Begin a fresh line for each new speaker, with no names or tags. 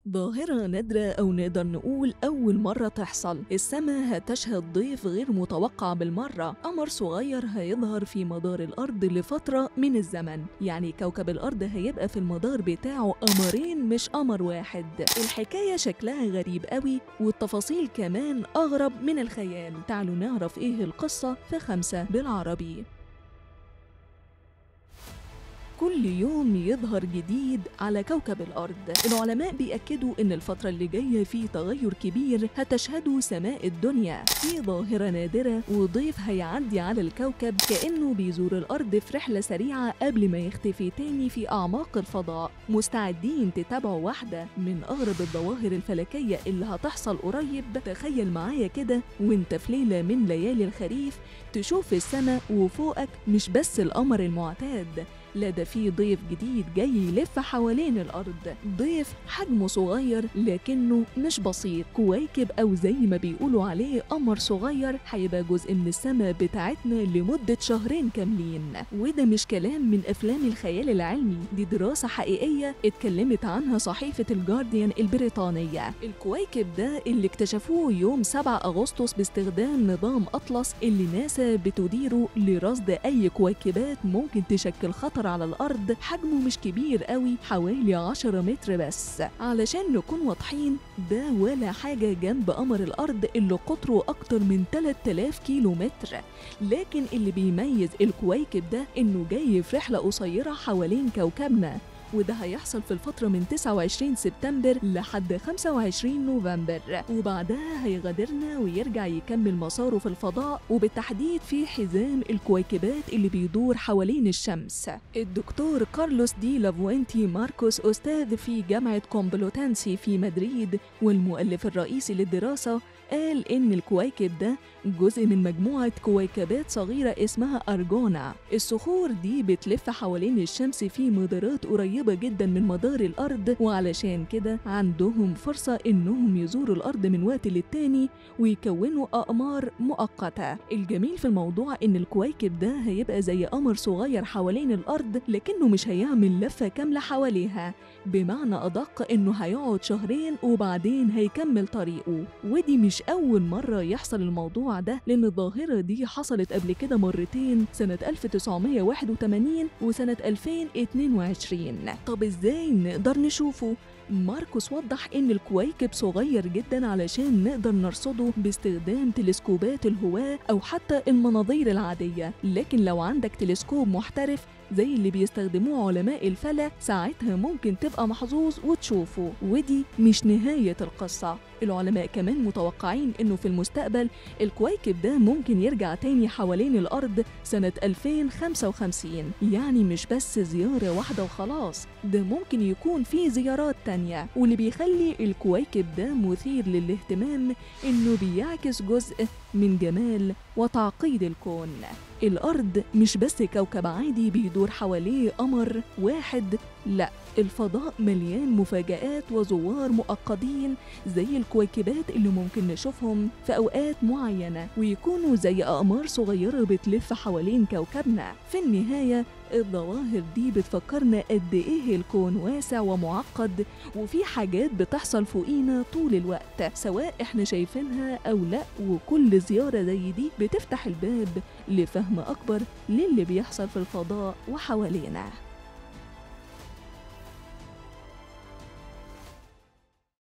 ظاهرة نادرة أو نقدر نقول أول مرة تحصل السماء هتشهد ضيف غير متوقع بالمرة قمر صغير هيظهر في مدار الأرض لفترة من الزمن يعني كوكب الأرض هيبقى في المدار بتاعه قمرين مش قمر واحد الحكاية شكلها غريب قوي والتفاصيل كمان أغرب من الخيال تعالوا نعرف إيه القصة في خمسة بالعربي كل يوم يظهر جديد على كوكب الأرض العلماء بيأكدوا إن الفترة اللي جاية في تغير كبير هتشهده سماء الدنيا في ظاهرة نادرة وضيف هيعدي على الكوكب كأنه بيزور الأرض في رحلة سريعة قبل ما يختفي تاني في أعماق الفضاء مستعدين تتابعوا واحدة من أغرب الظواهر الفلكية اللي هتحصل قريب تخيل معايا كده وانت في ليلة من ليالي الخريف تشوف السماء وفوقك مش بس القمر المعتاد لا ده في ضيف جديد جاي يلف حوالين الأرض ضيف حجمه صغير لكنه مش بسيط كويكب أو زي ما بيقولوا عليه قمر صغير هيبقى جزء من السماء بتاعتنا لمدة شهرين كاملين وده مش كلام من أفلام الخيال العلمي دي دراسة حقيقية اتكلمت عنها صحيفة الجارديان البريطانية الكويكب ده اللي اكتشفوه يوم 7 أغسطس باستخدام نظام أطلس اللي ناسا بتديره لرصد أي كويكبات ممكن تشكل خطر على الأرض حجمه مش كبير قوي حوالي 10 متر بس علشان نكون واضحين ده ولا حاجة جنب قمر الأرض اللي قطره أكتر من 3000 كيلو متر لكن اللي بيميز الكويكب ده إنه جاي في رحلة قصيرة حوالين كوكبنا وده هيحصل في الفترة من 29 سبتمبر لحد 25 نوفمبر وبعدها هيغادرنا ويرجع يكمل مساره في الفضاء وبالتحديد في حزام الكويكبات اللي بيدور حوالين الشمس الدكتور كارلوس دي لافوينتي ماركوس أستاذ في جامعة كومبلوتانسي في مدريد والمؤلف الرئيسي للدراسة قال إن الكويكب ده جزء من مجموعة كويكبات صغيرة اسمها أرجونا الصخور دي بتلف حوالين الشمس في مدارات قريبة جدا من مدار الأرض وعلشان كده عندهم فرصة إنهم يزوروا الأرض من وقت للتاني ويكونوا أقمار مؤقتة الجميل في الموضوع إن الكويكب ده هيبقى زي قمر صغير حوالين الأرض لكنه مش هيعمل لفة كاملة حواليها بمعنى أدق إنه هيقعد شهرين وبعدين هيكمل طريقه ودي مش أول مرة يحصل الموضوع ده لأن الظاهرة دي حصلت قبل كده مرتين سنة 1981 وسنة 2022 طب إزاي نقدر نشوفه؟ ماركوس وضح إن الكويكب صغير جدا علشان نقدر نرصده باستخدام تلسكوبات الهواة أو حتى المناظير العادية لكن لو عندك تلسكوب محترف زي اللي بيستخدموه علماء الفلك ساعتها ممكن تبقى محظوظ وتشوفه ودي مش نهاية القصة العلماء كمان متوقعين انه في المستقبل الكويكب ده ممكن يرجع تاني حوالين الارض سنة 2055 يعني مش بس زيارة واحدة وخلاص ده ممكن يكون في زيارات تانية واللي بيخلي الكويكب ده مثير للاهتمام انه بيعكس جزء من جمال وتعقيد الكون الأرض مش بس كوكب عادي بيدور حواليه قمر واحد لأ الفضاء مليان مفاجآت وزوار مؤقتين زي الكويكبات اللي ممكن نشوفهم في أوقات معينة ويكونوا زي أقمار صغيرة بتلف حوالين كوكبنا في النهاية الظواهر دي بتفكرنا قد إيه الكون واسع ومعقد وفي حاجات بتحصل فوقينا طول الوقت سواء إحنا شايفينها أو لأ وكل زيارة زي دي بتفتح الباب لفهم أكبر للي بيحصل في الفضاء وحوالينا